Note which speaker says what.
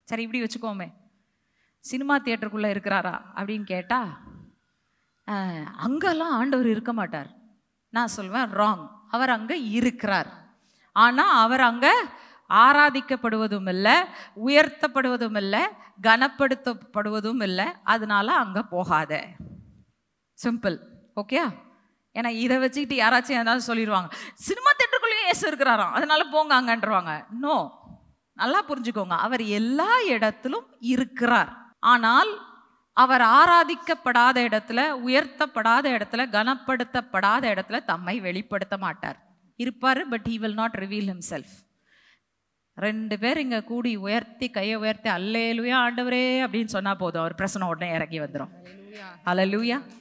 Speaker 1: சரி இப்படி வச்சுக்கோமே சினிமா தியேட்டருக்குள்ளே இருக்கிறாரா அப்படின்னு கேட்டால் அங்கெல்லாம் ஆண்டவர் இருக்க மாட்டார் நான் சொல்வேன் ராங் அவர் அங்கே இருக்கிறார் ஆனால் அவர் அங்கே ஆராதிக்கப்படுவதும் இல்லை உயர்த்தப்படுவதும் இல்லை கனப்படுத்தப்படுவதும் இல்லை அதனால அங்கே போகாத சிம்பிள் ஓகே ஏன்னா இதை வச்சுக்கிட்டு யாராச்சும் ஏதாவது சொல்லிடுவாங்க சினிமா தேட்டருக்குள்ளேயே இயேசு இருக்கிறாராம் அதனால போங்க அங்கன்றவாங்க நோ நல்லா புரிஞ்சுக்கோங்க அவர் எல்லா இடத்திலும் இருக்கிறார் ஆனால் அவர் ஆராதிக்கப்படாத இடத்துல உயர்த்தப்படாத இடத்துல கனப்படுத்தப்படாத இடத்துல தம்மை வெளிப்படுத்த மாட்டார் இருப்பார் but he will not reveal himself ரெண்டு பேர் இங்கே கூடி உயர்த்தி கையை உயர்த்தி அல்லேலுயா ஆண்டவரே அப்படின்னு சொன்னா போதும் அவர் பிரசனம் உடனே இறங்கி வந்துடும் அல்லேலூயா